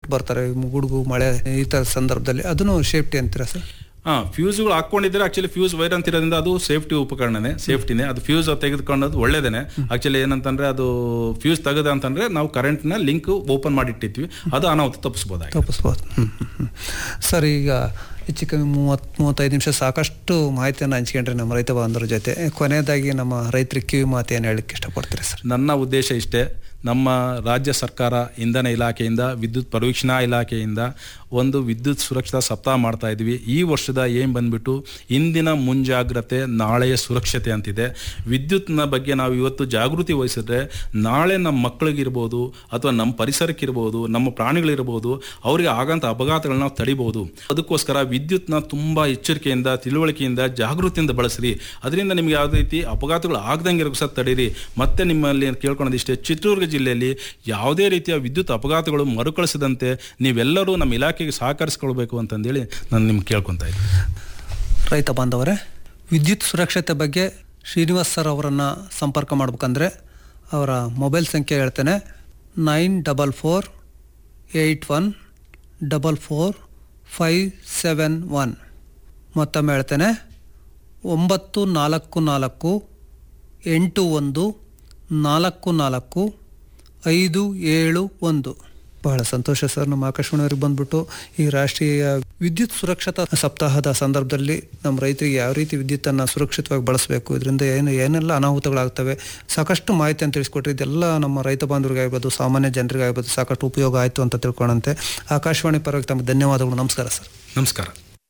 ಬಿಟ್ಟು ಬರ್ತಾರೆ ಗುಡುಗು ಮಳೆ ಈ ಥರ ಸಂದರ್ಭದಲ್ಲಿ ಅದನ್ನು ಸೇಫ್ಟಿ ಅಂತೀರಾ ಸರ್ ಹಾ ಫ್ಯೂಸ್ಗಳು ಹಾಕೊಂಡಿದ್ರೆ ಆಕ್ಚುಲಿ ಫ್ಯೂಸ್ ವೈರ್ ಅಂತ ಇರೋದ್ರಿಂದ ಅದು ಸೇಫ್ಟಿ ಉಪಕರಣನೇ ಸೇಫ್ಟಿನೇ ಅದು ಫ್ಯೂಸ್ ತೆಗೆದುಕೊಳ್ಳೋದು ಒಳ್ಳೇದೇನೆ ಆಕ್ಚುಲಿ ಏನಂತಂದ್ರೆ ಅದು ಫ್ಯೂಸ್ ತೆಗೆದ ಅಂತಂದ್ರೆ ನಾವು ಕರೆಂಟ್ ನ ಲಿಂಕ್ ಓಪನ್ ಮಾಡಿಟ್ಟಿರ್ತೀವಿ ಅದು ಅನಾಹುತ ತಪ್ಪಿಸಬಹುದಾಗಿ ತಪ್ಪಿಸ್ಬೋದು ಹ್ಮ್, ಹ್ಮ್, ಹ್ಮ್. ಸರ್ ಈಗ ಹೆಚ್ಚು ಕಮ್ಮಿ ಮೂವತ್ತು ಮೂವತ್ತೈದು ನಿಮಿಷ ಸಾಕಷ್ಟು ಮಾಹಿತಿಯನ್ನು ಹಂಚ್ಕೊಂಡ್ರಿ ನಮ್ಮ ರೈತ ಬಾಂಧವರ ಜೊತೆ ಕೊನೆಯದಾಗಿ ನಮ್ಮ ರೈತರಿಗೆ ಕಿವಿ ಮಾತು ಏನು ಹೇಳಕ್ಕೆ ಇಷ್ಟಪಡ್ತೀರಿ ಸರ್ ನನ್ನ ಉದ್ದೇಶ ಇಷ್ಟೇ ನಮ್ಮ ರಾಜ್ಯ ಸರ್ಕಾರ ಇಂಧನ ಇಲಾಖೆಯಿಂದ ವಿದ್ಯುತ್ ಪರೀಕ್ಷಣಾ ಇಲಾಖೆಯಿಂದ ಒಂದು ವಿದ್ಯುತ್ ಸುರಕ್ಷತಾ ಸಪ್ತಾಹ ಮಾಡ್ತಾ ಇದ್ವಿ ಈ ವರ್ಷದ ಏನ್ ಬಂದ್ಬಿಟ್ಟು ಇಂದಿನ ಮುಂಜಾಗ್ರತೆ ನಾಳೆಯ ಸುರಕ್ಷತೆ ಅಂತಿದೆ ವಿದ್ಯುತ್ನ ಬಗ್ಗೆ ನಾವು ಇವತ್ತು ಜಾಗೃತಿ ವಹಿಸಿದ್ರೆ ನಾಳೆ ನಮ್ಮ ಮಕ್ಕಳಿಗಿರ್ಬೋದು ಅಥವಾ ನಮ್ಮ ಪರಿಸರಕ್ಕಿರ್ಬೋದು ನಮ್ಮ ಪ್ರಾಣಿಗಳಿರ್ಬೋದು ಅವರಿಗೆ ಆಗಂತ ಅಪಘಾತಗಳನ್ನ ನಾವು ತಡಿಬಹುದು ಅದಕ್ಕೋಸ್ಕರ ವಿದ್ಯುತ್ನ ತುಂಬಾ ಎಚ್ಚರಿಕೆಯಿಂದ ತಿಳುವಳಿಕೆಯಿಂದ ಜಾಗೃತಿಯಿಂದ ಬಳಸ್ರಿ ಅದರಿಂದ ನಿಮ್ಗೆ ಯಾವುದೇ ರೀತಿ ಅಪಘಾತಗಳು ಆಗದಂಗೆ ಇರೋ ಸಹ ತಡೀರಿ ಮತ್ತೆ ನಿಮ್ಮಲ್ಲಿ ಕೇಳ್ಕೊಳ್ಳೋದಿಷ್ಟೇ ಚಿತ್ರದುರ್ಗ ಜಿಲ್ಲೆಯಲ್ಲಿ ಯಾವುದೇ ರೀತಿಯ ವಿದ್ಯುತ್ ಅಪಘಾತಗಳು ಮರುಕಳಿಸದಂತೆ ನೀವೆಲ್ಲರೂ ನಮ್ಮ ಇಲಾಖೆಗೆ ಸಹಕರಿಸ್ಕೊಳ್ಬೇಕು ಅಂತಂದೇಳಿ ನಾನು ನಿಮ್ಗೆ ಕೇಳ್ಕೊತಾ ಇದ್ದೀನಿ ರೈತ ಬಾಂಧವರೇ ವಿದ್ಯುತ್ ಸುರಕ್ಷತೆ ಬಗ್ಗೆ ಶ್ರೀನಿವಾಸ್ ಸರ್ ಅವರನ್ನು ಸಂಪರ್ಕ ಮಾಡ್ಬೇಕಂದ್ರೆ ಅವರ ಮೊಬೈಲ್ ಸಂಖ್ಯೆ ಹೇಳ್ತೇನೆ nine double four eight one double four five seven one ಮತ್ತೊಮ್ಮೆ ಹೇಳ್ತೇನೆ ಒಂಬತ್ತು ನಾಲ್ಕು ನಾಲ್ಕು ಎಂಟು ಒಂದು ನಾಲ್ಕು ನಾಲ್ಕು ಐದು ಏಳು ಒಂದು ಬಹಳ ಸಂತೋಷ ಸರ್ ನಮ್ಮ ಆಕಾಶವಾಣಿಯವರಿಗೆ ಬಂದ್ಬಿಟ್ಟು ಈ ರಾಷ್ಟ್ರೀಯ ವಿದ್ಯುತ್ ಸುರಕ್ಷತಾ ಸಪ್ತಾಹದ ಸಂದರ್ಭದಲ್ಲಿ ನಮ್ಮ ರೈತರಿಗೆ ಯಾವ ರೀತಿ ವಿದ್ಯುತ್ತನ್ನು ಸುರಕ್ಷಿತವಾಗಿ ಬಳಸಬೇಕು ಇದರಿಂದ ಏನು ಏನೆಲ್ಲ ಅನಾಹುತಗಳಾಗ್ತವೆ ಸಾಕಷ್ಟು ಮಾಹಿತಿಯನ್ನು ತಿಳಿಸ್ಕೊಟ್ರಿ ಇದೆಲ್ಲ ನಮ್ಮ ರೈತ ಬಾಂಧವರಿಗಾಗ್ಬೋದು ಸಾಮಾನ್ಯ ಜನರಿಗಾಗ್ಬೋದು ಸಾಕಷ್ಟು ಉಪಯೋಗ ಆಯಿತು ಅಂತ ತಿಳ್ಕೊಳ್ಳಂತೆ ಆಕಾಶವಾಣಿ ಪರವಾಗಿ ತಮಗೆ ಧನ್ಯವಾದಗಳು ನಮಸ್ಕಾರ ಸರ್ ನಮಸ್ಕಾರ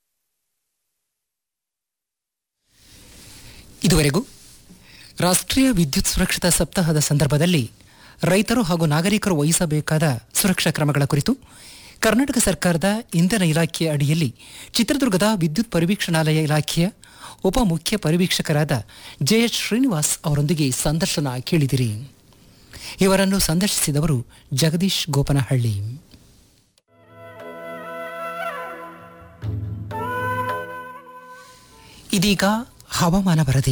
ಇದುವರೆಗೂ ರಾಷ್ಟ್ರೀಯ ವಿದ್ಯುತ್ ಸುರಕ್ಷತಾ ಸಪ್ತಾಹದ ಸಂದರ್ಭದಲ್ಲಿ ರೈತರು ಹಾಗೂ ನಾಗರಿಕರು ವಹಿಸಬೇಕಾದ ಸುರಕ್ಷಾ ಕ್ರಮಗಳ ಕುರಿತು ಕರ್ನಾಟಕ ಸರ್ಕಾರದ ಇಂಧನ ಇಲಾಖೆಯ ಅಡಿಯಲ್ಲಿ ಚಿತ್ರದುರ್ಗದ ವಿದ್ಯುತ್ ಪರಿವೀಕ್ಷಣಾಲಯ ಇಲಾಖೆಯ ಉಪ ಮುಖ್ಯ ಪರಿವೀಕ್ಷಕರಾದ ಜೆಎಚ್ ಶ್ರೀನಿವಾಸ್ ಅವರೊಂದಿಗೆ ಸಂದರ್ಶನ ಕೇಳಿದಿರಿ ಇವರನ್ನು ಸಂದರ್ಶಿಸಿದವರು ಜಗದೀಶ್ ಗೋಪನಹಳ್ಳಿ ಇದೀಗ ಹವಾಮಾನ ವರದಿ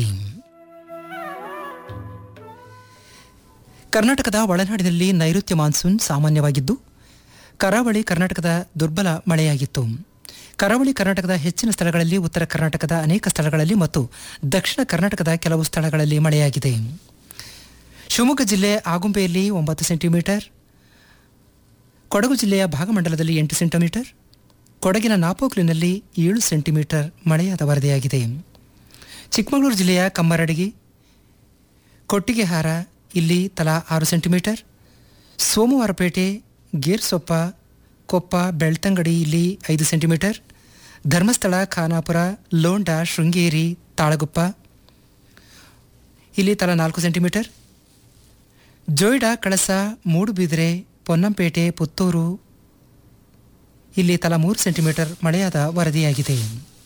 ಕರ್ನಾಟಕದ ಒಳನಾಡಿನಲ್ಲಿ ನೈಋತ್ಯ ಮಾನ್ಸೂನ್ ಸಾಮಾನ್ಯವಾಗಿದ್ದು ಕರಾವಳಿ ಕರ್ನಾಟಕದ ದುರ್ಬಲ ಮಳೆಯಾಗಿತ್ತು ಕರಾವಳಿ ಕರ್ನಾಟಕದ ಹೆಚ್ಚಿನ ಸ್ಥಳಗಳಲ್ಲಿ ಉತ್ತರ ಕರ್ನಾಟಕದ ಅನೇಕ ಸ್ಥಳಗಳಲ್ಲಿ ಮತ್ತು ದಕ್ಷಿಣ ಕರ್ನಾಟಕದ ಕೆಲವು ಸ್ಥಳಗಳಲ್ಲಿ ಮಳೆಯಾಗಿದೆ ಶಿವಮೊಗ್ಗ ಜಿಲ್ಲೆ ಆಗುಂಬೆಯಲ್ಲಿ ಒಂಬತ್ತು ಸೆಂಟಿಮೀಟರ್ ಕೊಡಗು ಜಿಲ್ಲೆಯ ಭಾಗಮಂಡಲದಲ್ಲಿ ಎಂಟು ಸೆಂಟಿಮೀಟರ್ ಕೊಡಗಿನ ನಾಪೋಕ್ಲಿನಲ್ಲಿ ಏಳು ಸೆಂಟಿಮೀಟರ್ ಮಳೆಯಾದ ವರದಿಯಾಗಿದೆ ಚಿಕ್ಕಮಗಳೂರು ಜಿಲ್ಲೆಯ ಕಮ್ಮರಡಗಿ ಕೊಟ್ಟಿಗೆಹಾರ ಇಲ್ಲಿ ತಲಾ ಆರು ಸೆಂಟಿಮೀಟರ್ ಸೋಮವಾರಪೇಟೆ ಗೇರ್ಸೊಪ್ಪ ಕೊಪ್ಪ ಬೆಳ್ತಂಗಡಿ ಇಲ್ಲಿ ಐದು ಸೆಂಟಿಮೀಟರ್ ಧರ್ಮಸ್ಥಳ ಖಾನಾಪುರ ಲೋಂಡ ಶೃಂಗೇರಿ ತಾಳಗುಪ್ಪ ಇಲ್ಲಿ ತಲಾ ನಾಲ್ಕು ಸೆಂಟಿಮೀಟರ್ ಜೋಯ್ಡಾ ಕಳಸ ಮೂಡುಬಿದಿರೆ ಪೊನ್ನಂಪೇಟೆ ಪುತ್ತೂರು ಇಲ್ಲಿ ತಲಾ ಮೂರು ಸೆಂಟಿಮೀಟರ್ ಮಳೆಯಾದ ವರದಿಯಾಗಿದೆ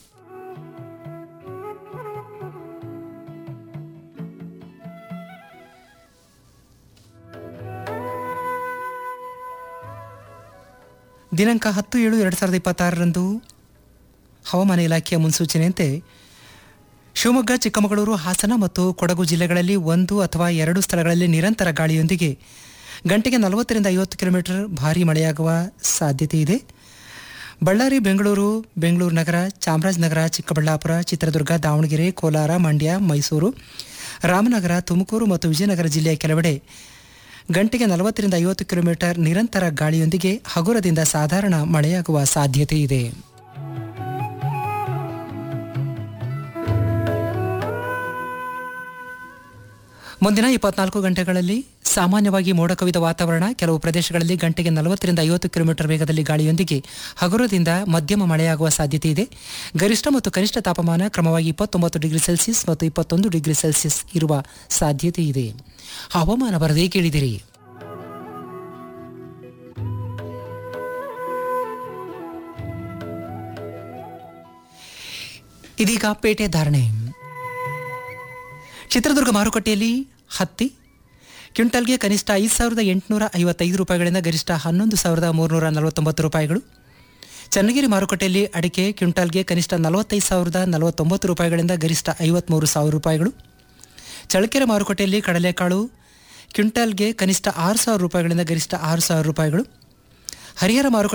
ದಿನಾಂಕ ಹತ್ತು ಏಳು ಎರಡು ಸಾವಿರದ ಇಪ್ಪತ್ತಾರರಂದು ಹವಾಮಾನ ಇಲಾಖೆಯ ಮುನ್ಸೂಚನೆಯಂತೆ ಶಿವಮೊಗ್ಗ ಚಿಕ್ಕಮಗಳೂರು ಹಾಸನ ಮತ್ತು ಕೊಡಗು ಜಿಲ್ಲೆಗಳಲ್ಲಿ ಒಂದು ಅಥವಾ ಎರಡು ಸ್ಥಳಗಳಲ್ಲಿ ನಿರಂತರ ಗಾಳಿಯೊಂದಿಗೆ ಗಂಟೆಗೆ ನಲವತ್ತರಿಂದ ಐವತ್ತು ಕಿಲೋಮೀಟರ್ ಭಾರೀ ಮಳೆಯಾಗುವ ಸಾಧ್ಯತೆ ಇದೆ ಬಳ್ಳಾರಿ ಬೆಂಗಳೂರು ಬೆಂಗಳೂರು ನಗರ ಚಾಮರಾಜನಗರ ಚಿಕ್ಕಬಳ್ಳಾಪುರ ಚಿತ್ರದುರ್ಗ ದಾವಣಗೆರೆ ಕೋಲಾರ ಮಂಡ್ಯ ಮೈಸೂರು ರಾಮನಗರ ತುಮಕೂರು ಮತ್ತು ವಿಜಯನಗರ ಜಿಲ್ಲೆಯ ಕೆಲವೆಡೆ ಗಂಟೆಗೆ ನಲವತ್ತರಿಂದ ಐವತ್ತು ಕಿಲೋಮೀಟರ್ ನಿರಂತರ ಗಾಳಿಯೊಂದಿಗೆ ಹಗುರದಿಂದ ಸಾಧಾರಣ ಮಳೆಯಾಗುವ ಸಾಧ್ಯತೆ ಇದೆ ಮುಂದಿನ ಇಪ್ಪತ್ನಾಲ್ಕು ಗಂಟೆಗಳಲ್ಲಿ ಸಾಮಾನ್ಯವಾಗಿ ಮೋಡ ಕವಿದ ವಾತಾವರಣ ಕೆಲವು ಪ್ರದೇಶಗಳಲ್ಲಿ ಗಂಟೆಗೆ ನಲವತ್ತರಿಂದ ಐವತ್ತು ಕಿಲೋಮೀಟರ್ ವೇಗದಲ್ಲಿ ಗಾಳಿಯೊಂದಿಗೆ ಹಗುರದಿಂದ ಮಧ್ಯಮ ಮಳೆಯಾಗುವ ಸಾಧ್ಯತೆ ಇದೆ ಗರಿಷ್ಠ ಮತ್ತು ಕನಿಷ್ಠ ತಾಪಮಾನ ಕ್ರಮವಾಗಿ ಇಪ್ಪತ್ತೊಂಬತ್ತು ಡಿಗ್ರಿ ಸೆಲ್ಸಿಯಸ್ ಮತ್ತು ಇಪ್ಪತ್ತೊಂದು ಡಿಗ್ರಿ ಸೆಲ್ಸಿಯಸ್ ಇರುವ ಸಾಧ್ಯತೆ ಇದೆ ಹವಾಮಾನ ವರದಿ ಕೇಳಿದಿರಿ ಇದೀಗ ಪೇಟೆ ಧಾರಣೆ ಚಿತ್ರದುರ್ಗ ಮಾರುಕಟ್ಟೆಯಲ್ಲಿ ಹತ್ತಿ ಕ್ವಿಂಟಲ್ಗೆ ಕನಿಷ್ಠ ಐದು ಸಾವಿರದ ಎಂಟುನೂರ ಐವತ್ತೈದು ರೂಪಾಯಿಗಳಿಂದ ಗರಿಷ್ಠ ಹನ್ನೊಂದು ಸಾವಿರದ ಮೂರುನೂರ ನಲವತ್ತೊಂಬತ್ತು ರೂಪಾಯಿಗಳು ಚನ್ನಗಿರಿ ಮಾರುಕಟ್ಟೆಯಲ್ಲಿ ಅಡಿಕೆ ಕ್ವಿಂಟಲ್ಗೆ ಕನಿಷ್ಠ ನಲವತ್ತೈದು ಸಾವಿರದ ನಲವತ್ತೊಂಬತ್ತು ರೂಪಾಯಿಗಳಿಂದ ಗರಿಷ್ಠ ಐವತ್ತ್ಮೂರು ಸಾವಿರ ರೂಪಾಯಿಗಳು ಚಳ್ಳಕೆರೆ ಮಾರುಕಟ್ಟೆಯಲ್ಲಿ ಕಡಲೆಕಾಳು ಕ್ವಿಂಟಲ್ಗೆ ಕನಿಷ್ಠ ಆರು ಸಾವಿರ ರೂಪಾಯಿಗಳಿಂದ ಗರಿಷ್ಠ ಆರು ಸಾವಿರ ರೂಪಾಯಿಗಳು ಹರಿಹರ ಮಾರುಕಟ್ಟೆ